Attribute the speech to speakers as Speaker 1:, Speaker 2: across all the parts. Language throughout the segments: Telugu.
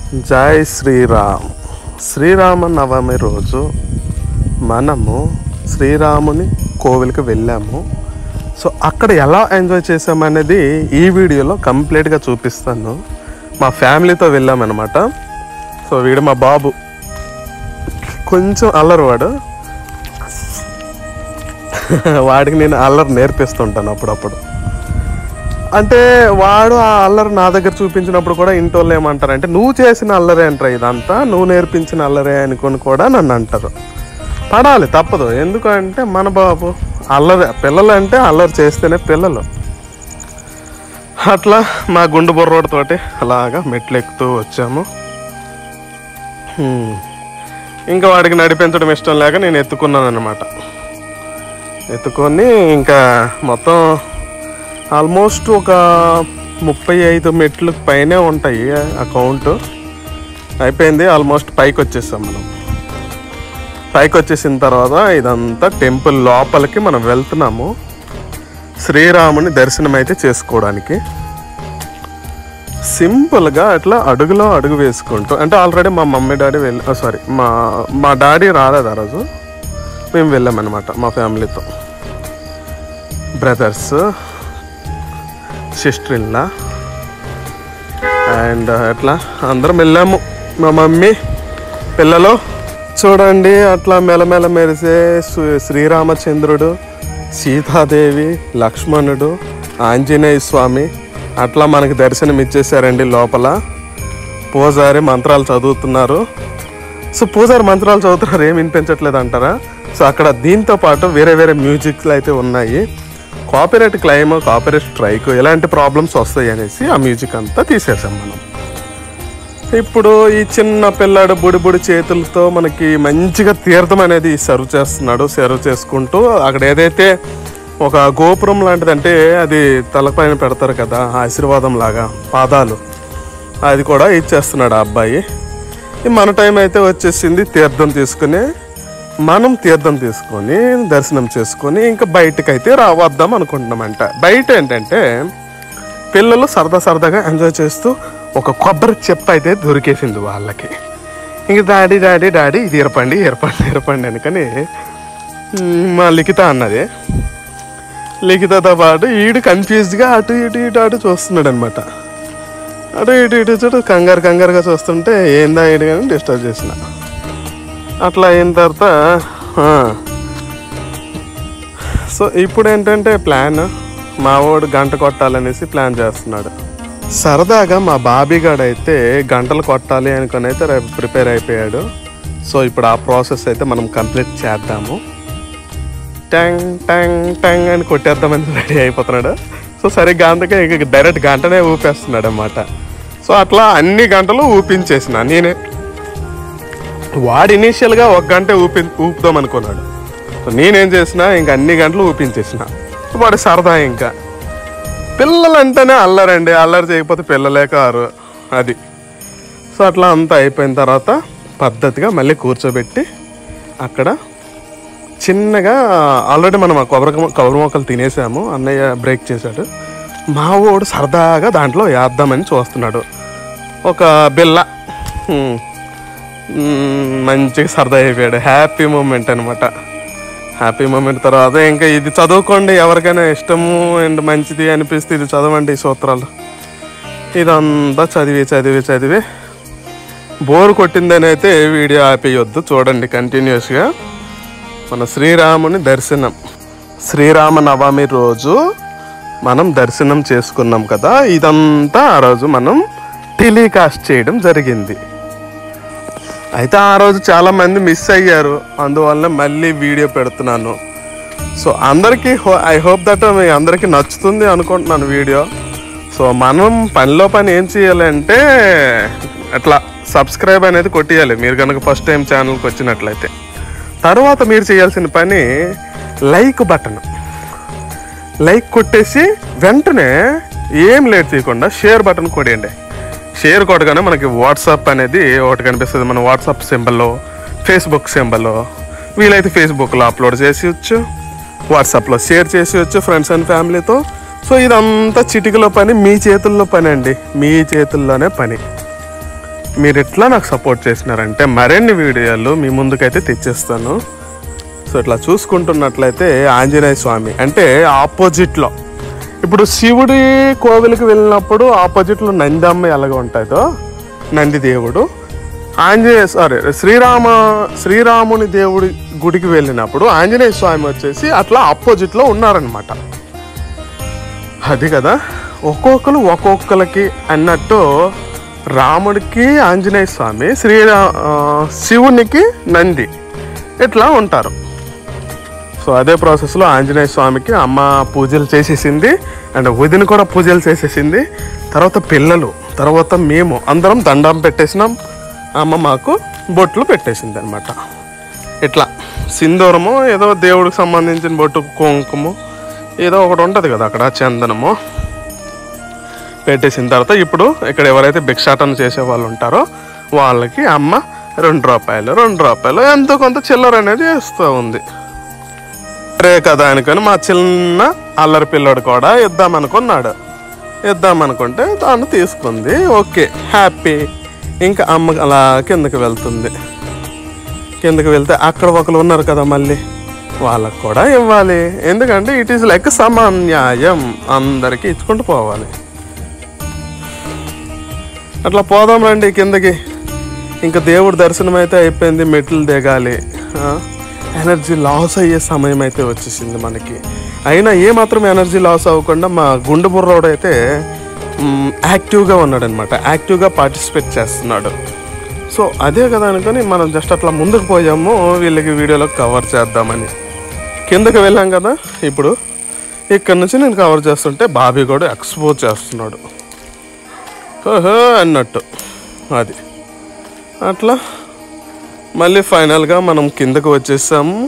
Speaker 1: జై శ్రీరామ్ శ్రీరామ నవమి రోజు మనము శ్రీరాముని కోవిల్కి వెళ్ళాము సో అక్కడ ఎలా ఎంజాయ్ చేసామనేది ఈ వీడియోలో కంప్లీట్గా చూపిస్తాను మా ఫ్యామిలీతో వెళ్ళామన్నమాట సో వీడు మా బాబు కొంచెం అల్లరి వాడు వాడికి నేను అల్లరి నేర్పిస్తుంటాను అప్పుడప్పుడు అంటే వాడు ఆ అల్లరి నా దగ్గర చూపించినప్పుడు కూడా ఇంటోళ్ళు ఏమంటారంటే నువ్వు చేసిన అల్లరే అంటారు ఇదంతా నువ్వు నేర్పించిన అల్లరే అనుకొని కూడా నన్ను అంటారు పడాలి తప్పదు ఎందుకంటే మన బాబు అల్లరి పిల్లలు అంటే అల్లరి చేస్తేనే పిల్లలు అట్లా మా గుండు బుర్రోడితోటి అలాగా మెట్లు ఎక్కుతూ వచ్చాము హ్మ్. ఇంకా వాడికి నడిపించడం ఇష్టం లేక నేను ఎత్తుకున్నాను అనమాట ఎత్తుకొని ఇంకా మొత్తం ఆల్మోస్ట్ ఒక ముప్పై ఐదు మెట్లు పైనే ఉంటాయి ఆ కౌంట్ అయిపోయింది ఆల్మోస్ట్ పైకి వచ్చేసాం మనం పైకి వచ్చేసిన తర్వాత ఇదంతా టెంపుల్ లోపలికి మనం వెళ్తున్నాము శ్రీరాముని దర్శనం అయితే చేసుకోవడానికి సింపుల్గా అట్లా అడుగులో అడుగు వేసుకుంటూ అంటే ఆల్రెడీ మా మమ్మీ డాడీ వెళ్ళి సారీ మా మా డాడీ రాలేదు ఆ రోజు మేము వెళ్ళామన్నమాట మా ఫ్యామిలీతో బ్రదర్స్ సిస్టర్ ఇన్లా అండ్ అట్లా అందరం వెళ్ళాము మా మమ్మీ పిల్లలు చూడండి అట్లా మెలమెల మెరిసే శ్రీ- శ్రీరామచంద్రుడు సీతాదేవి లక్ష్మణుడు ఆంజనేయ స్వామి అట్లా మనకి దర్శనం ఇచ్చేసారండి లోపల పూజారి మంత్రాలు చదువుతున్నారు సో పూజారి మంత్రాలు చదువుతున్నారు ఏం వినిపించట్లేదు అంటారా సో అక్కడ దీంతో పాటు వేరే వేరే మ్యూజిక్లు అయితే ఉన్నాయి కాపీరైట్ క్లైమ్ కాపీరైట్ స్ట్రైక్ ఇలాంటి ప్రాబ్లమ్స్ వస్తాయి అనేసి ఆ మ్యూజిక్ అంతా తీసేసాం మనం ఇప్పుడు ఈ చిన్న పిల్లాడు బుడి బుడి చేతులతో మనకి మంచిగా తీర్థం అనేది సర్వ్ చేస్తున్నాడు సర్వ్ చేసుకుంటూ అక్కడ ఏదైతే ఒక గోపురం లాంటిది అంటే అది తలపైన పెడతారు కదా ఆశీర్వాదం లాగా పాదాలు అది కూడా ఇచ్చేస్తున్నాడు ఆ అబ్బాయి ఈ మన టైం అయితే వచ్చేసింది తీర్థం తీసుకుని మనం తీర్థం తీసుకొని దర్శనం చేసుకొని ఇంకా బయటకు అయితే రావద్దాం అనుకుంటున్నామంట బయట ఏంటంటే పిల్లలు సరదా సరదాగా ఎంజాయ్ చేస్తూ ఒక కొబ్బరి చెప్ప అయితే దొరికేసింది వాళ్ళకి ఇంక డాడీ డాడీ డాడీ ఇది ఇరపండి ఇరపండి ఇరపండి అనుకని మ్, మా లిఖిత అన్నది లిఖితతో పాటు ఈడు కన్ఫ్యూజ్గా అటు ఇటు ఇటు అటు చూస్తున్నాడు అనమాట అటు ఇటు ఇటు చూడు కంగారు కంగారుగా చూస్తుంటే ఏందా ఈడు కానీ డిస్టర్బ్ చేసిన అట్లా అయిన తర్వాత ఆ, సో ఇప్పుడు ఏంటంటే ప్లాన్ మా వాడు గంట కొట్టాలనేసి ప్లాన్ చేస్తున్నాడు సరదాగా మా బాబీగాడు అయితే గంటలు కొట్టాలి అనుకుని అయితే రేపు ప్రిపేర్ అయిపోయాడు సో ఇప్పుడు ఆ ప్రాసెస్ అయితే మనం కంప్లీట్ చేద్దాము ట్యాంగ్ ట్యాంగ్ ట్యాంగ్ అని కొట్టేద్దామని రెడీ అయిపోతున్నాడు సో సరిగ్గా అందుకే ఇక డైరెక్ట్ గంటనే ఊపేస్తున్నాడు అనమాట సో అట్లా అన్ని గంటలు ఊపించేసిన నేనే వాడు ఇనీషియల్గా ఒక గంట ఊపి ఊపుదాం అనుకున్నాడు సో నేనేం చేసిన ఇంక అన్ని గంటలు ఊపించేసిన వాడు సరదా ఇంకా పిల్లలు అంటేనే అల్లరండి అల్లరి చేయకపోతే పిల్లలే కారు అది సో అట్లా అంతా అయిపోయిన తర్వాత పద్ధతిగా మళ్ళీ కూర్చోబెట్టి అక్కడ చిన్నగా ఆల్రెడీ మనం ఆ కొబ్బరి కొబ్బరి మొక్కలు తినేసాము అన్నయ్య బ్రేక్ చేశాడు మా వాడు సరదాగా దాంట్లో వేద్దామని చూస్తున్నాడు ఒక బిల్ల హ్మ్. మ్మ్, మంచిగా సరదా అయిపోయాడు హ్యాపీ మూమెంట్ అనమాట హ్యాపీ మూమెంట్ తర్వాత ఇంకా ఇది చదువుకోండి ఎవరికైనా ఇష్టము అండ్ మంచిది అనిపిస్తే ఇది చదవండి ఈ సూత్రాలు ఇదంతా చదివి చదివి చదివి బోర్ కొట్టిందని అయితే వీడియో ఆపేయొద్దు చూడండి కంటిన్యూస్గా మన శ్రీరాముని దర్శనం శ్రీరామ నవమి రోజు మనం దర్శనం చేసుకున్నాం కదా ఇదంతా ఆ రోజు మనం టెలికాస్ట్ చేయడం జరిగింది అయితే ఆ రోజు చాలా మంది మిస్ అయ్యారు అందువల్ల మళ్ళీ వీడియో పెడుతున్నాను సో అందరికీ ఐ హోప్ దట్ మీ అందరికీ నచ్చుతుంది అనుకుంటున్నాను వీడియో సో మనం పనిలో పని ఏం చేయాలంటే అట్లా సబ్స్క్రైబ్ అనేది కొట్టేయాలి మీరు కనుక ఫస్ట్ టైం ఛానల్కి వచ్చినట్లయితే తర్వాత మీరు చేయాల్సిన పని లైక్ బటన్ లైక్ కొట్టేసి వెంటనే ఏం లేట్ చేయకుండా షేర్ బటన్ కొట్టేయండి షేర్ కొట్టగానే మనకి వాట్సాప్ అనేది ఒకటి కనిపిస్తుంది మన వాట్సాప్ సింబల్లో ఫేస్బుక్ సింబల్లో వీలైతే ఫేస్బుక్లో అప్లోడ్ చేసేయచ్చు వాట్సాప్లో షేర్ చేసేయచ్చు ఫ్రెండ్స్ అండ్ ఫ్యామిలీతో సో ఇదంతా చిటికలో పని మీ చేతుల్లో పని అండి మీ చేతుల్లోనే పని మీరు ఎట్లా నాకు సపోర్ట్ చేసినారంటే మరిన్ని వీడియోలు మీ ముందుకైతే తెచ్చేస్తాను సో ఇట్లా చూసుకుంటున్నట్లయితే ఆంజనేయ స్వామి అంటే ఆపోజిట్లో ఇప్పుడు శివుడి కోవిలికి వెళ్ళినప్పుడు ఆపోజిట్లో నందమ్మ ఎలాగ ఉంటుందో నంది దేవుడు ఆంజనేయ సారీ శ్రీరామ శ్రీరాముని దేవుడి గుడికి వెళ్ళినప్పుడు ఆంజనేయ స్వామి వచ్చేసి అట్లా ఆపోజిట్లో ఉన్నారనమాట అది కదా ఒక్కొక్కరు ఒక్కొక్కరికి అన్నట్టు రాముడికి ఆంజనేయ స్వామి శ్రీరా ఆ, శివునికి నంది ఇట్లా ఉంటారు సో అదే ప్రాసెస్లో ఆంజనేయ స్వామికి అమ్మ పూజలు చేసేసింది అండ్ వదిన కూడా పూజలు చేసేసింది తర్వాత పిల్లలు తర్వాత మేము అందరం దండం పెట్టేసినాం అమ్మ మాకు బొట్లు పెట్టేసింది అనమాట ఇట్లా సింధూరము ఏదో దేవుడికి సంబంధించిన బొట్టు కుంకుమ ఏదో ఒకటి ఉంటుంది కదా అక్కడ చందనము పెట్టేసిన తర్వాత ఇప్పుడు ఇక్కడ ఎవరైతే భిక్షాటన చేసే వాళ్ళు ఉంటారో వాళ్ళకి అమ్మ రెండు రూపాయలు రెండు రూపాయలు ఎంతో కొంత చిల్లర అనేది వేస్తూ ఉంది సరే కదా అనుకొని మా చిన్న అల్లరి పిల్లోడు కూడా ఇద్దామనుకున్నాడు ఇద్దామనుకుంటే తాను తీసుకుంది ఓకే హ్యాపీ ఇంకా అమ్మ అలా కిందకి వెళ్తుంది కిందకి వెళ్తే అక్కడ ఒకరు ఉన్నారు కదా మళ్ళీ వాళ్ళకు కూడా ఇవ్వాలి ఎందుకంటే ఇట్ ఈస్ లైక్ సమాన్యాయం అందరికీ ఇచ్చుకుంటూ పోవాలి అట్లా పోదాం రండి కిందకి ఇంకా దేవుడి దర్శనం అయితే అయిపోయింది మెట్లు దిగాలి ఆ, ఎనర్జీ లాస్ అయ్యే సమయం అయితే వచ్చేసింది మనకి అయినా ఏ మాత్రం ఎనర్జీ లాస్ అవ్వకుండా మా గుండు బుర్రోడు అయితే మ్, యాక్టివ్గా ఉన్నాడు అనమాట యాక్టివ్గా పార్టిసిపేట్ చేస్తున్నాడు సో అదే కదా అనుకొని మనం జస్ట్ అట్లా ముందుకు పోయాము వీళ్ళకి వీడియోలో కవర్ చేద్దామని కిందకి వెళ్ళాం కదా ఇప్పుడు ఇక్కడ నుంచి నేను కవర్ చేస్తుంటే బాబీ కూడా ఎక్స్పోజ్ చేస్తున్నాడు ఓహో అన్నట్టు అది అట్లా మళ్ళీ ఫైనల్గా మనం కిందకు వచ్చేసాము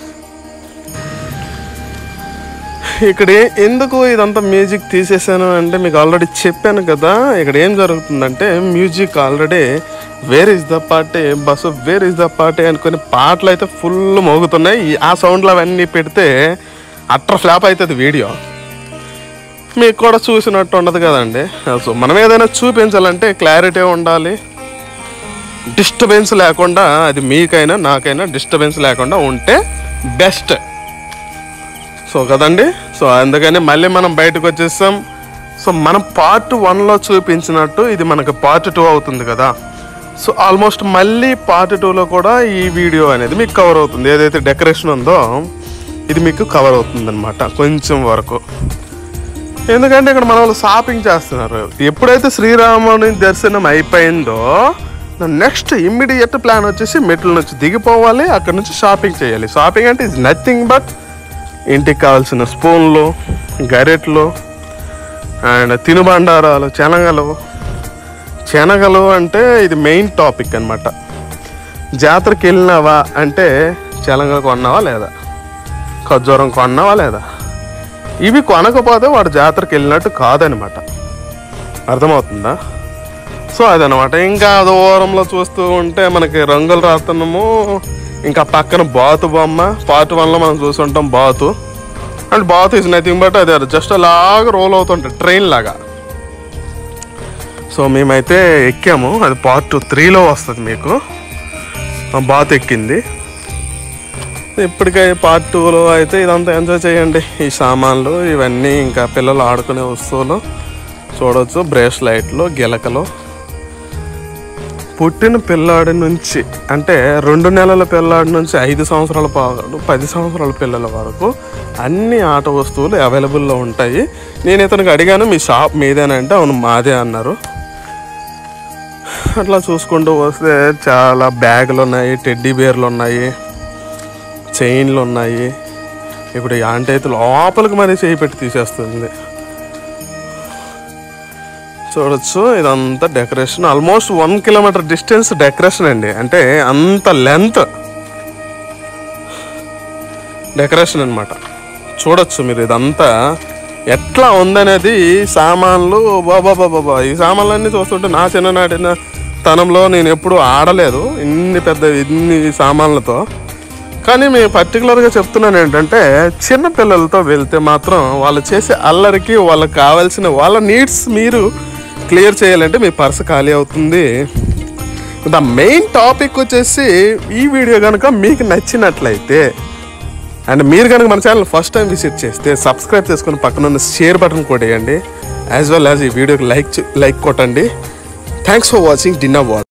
Speaker 1: ఇక్కడ ఏ- ఎందుకు ఇదంతా మ్యూజిక్ తీసేసాను అంటే మీకు ఆల్రెడీ చెప్పాను కదా ఇక్కడ ఏం జరుగుతుందంటే music already where is the party bus where is the party అనుకుని పాటలు అయితే ఫుల్ మోగుతున్నాయి ఈ- ఆ సౌండ్లు అవన్నీ పెడితే అట్టర్ ఫ్లాప్ అవుతుంది వీడియో మీకు కూడా చూసినట్టు ఉండదు కదండి సో మనం ఏదైనా చూపించాలంటే క్లారిటీ ఉండాలి డిస్టర్బెన్స్ లేకుండా అది మీకైనా నాకైనా డిస్టర్బెన్స్ లేకుండా ఉంటే బెస్ట్ సో కదండి సో అందుకని మళ్ళీ మనం బయటకు వచ్చేసాం సో మనం పార్ట్ వన్లో చూపించినట్టు ఇది మనకు పార్ట్ టూ అవుతుంది కదా సో ఆల్మోస్ట్ మళ్ళీ పార్ట్ టూలో కూడా ఈ వీడియో అనేది మీకు కవర్ అవుతుంది ఏదైతే డెకరేషన్ ఉందో ఇది మీకు కవర్ అవుతుంది అనమాట కొంచెం వరకు ఎందుకంటే ఇక్కడ మన వాళ్ళు షాపింగ్ చేస్తున్నారు ఎప్పుడైతే శ్రీరాముని దర్శనం అయిపోయిందో నెక్స్ట్ ఇమ్మీడియట్ ప్లాన్ వచ్చేసి మెట్ల నుంచి దిగిపోవాలి అక్కడ నుంచి షాపింగ్ చేయాలి షాపింగ్ అంటే ఇస్ నథింగ్ బట్ ఇంటికి కావాల్సిన స్పూన్లు గరెట్లు అండ్ తినుబండారాలు శనగలు శనగలు అంటే ఇది మెయిన్ టాపిక్ అన్నమాట జాతరకి వెళ్ళినావా అంటే శనగలు కొన్నావా లేదా ఖర్జూరం కొన్నావా లేదా ఇవి కొనకపోతే వాడు జాతరకి వెళ్ళినట్టు కాదనమాట అర్థమవుతుందా సో అదనమాట ఇంకా దూరంలో చూస్తూ ఉంటే మనకి రంగుల రాతనము ఇంకా పక్కన బాతు బొమ్మ పార్ట్ వన్లో మనం చూసుంటాం బాతు అండ్ బాతు ఇస్ నథింగ్ బట్ అది జస్ట్ అలాగా రోల్ అవుతుంటాయి ట్రైన్ లాగా సో మేమైతే ఎక్కాము అది పార్ట్ త్రీలో వస్తుంది మీకు ఆ బాతు ఎక్కింది ఇప్పటికై పార్ట్ టూలో అయితే ఇదంతా ఎంజాయ్ చేయండి ఈ సామాన్లు ఇవన్నీ ఇంకా పిల్లలు ఆడుకునే వస్తువులు చూడవచ్చు బ్రేస్లైట్లు గిలకలు పుట్టిన పిల్లాడి నుంచి అంటే రెండు నెలల పిల్లాడి నుంచి ఐదు సంవత్సరాల పాడు పది సంవత్సరాల పిల్లల వరకు అన్ని ఆట వస్తువులు అవైలబుల్లో ఉంటాయి నేను ఇతనికి అడిగాను మీ షాప్ మీదేనంటే అవును మాదే అన్నారు అట్లా చూసుకుంటూ వస్తే చాలా బ్యాగులు ఉన్నాయి టెడ్డీ బేర్లు ఉన్నాయి చైన్లు ఉన్నాయి ఇప్పుడు ఈ ఆంటీ అయితే లోపలికి మరీ చేయి పెట్టి తీసేస్తుంది చూడొచ్చు ఇదంతా decoration almost one kilometre distance decoration అండి అంటే అంత లెంత్ డెకరేషన్ అన్నమాట చూడొచ్చు మీరు ఇదంతా ఎట్లా ఉందనేది ఈ సామాన్లు బాబా బాబా ఈ సామాన్లన్నీ చూస్తుంటే నా చిన్ననాటిన తనంలో నేను ఎప్పుడు ఆడలేదు ఇన్ని పెద్ద ఇన్ని సామాన్లతో కానీ మేము పర్టికులర్గా చెప్తున్నాను ఏంటంటే చిన్న పిల్లలతో వెళ్తే మాత్రం వాళ్ళు చేసే అల్లరికి వాళ్ళకి కావాల్సిన వాళ్ళ నీడ్స్ మీరు క్లియర్ చేయాలంటే మీ పర్స్ ఖాళీ అవుతుంది ద మెయిన్ టాపిక్ వచ్చేసి ఈ వీడియో కనుక మీకు నచ్చినట్లయితే అండ్ మీరు కనుక మన ఛానల్ ఫస్ట్ టైం విజిట్ చేస్తే సబ్స్క్రైబ్ చేసుకుని పక్కన ఉన్న షేర్ బటన్ కూడా వేయండి యాజ్ వెల్ యాజ్ ఈ వీడియోకి లైక్ లైక్ కొట్టండి thanks for watching dinner watch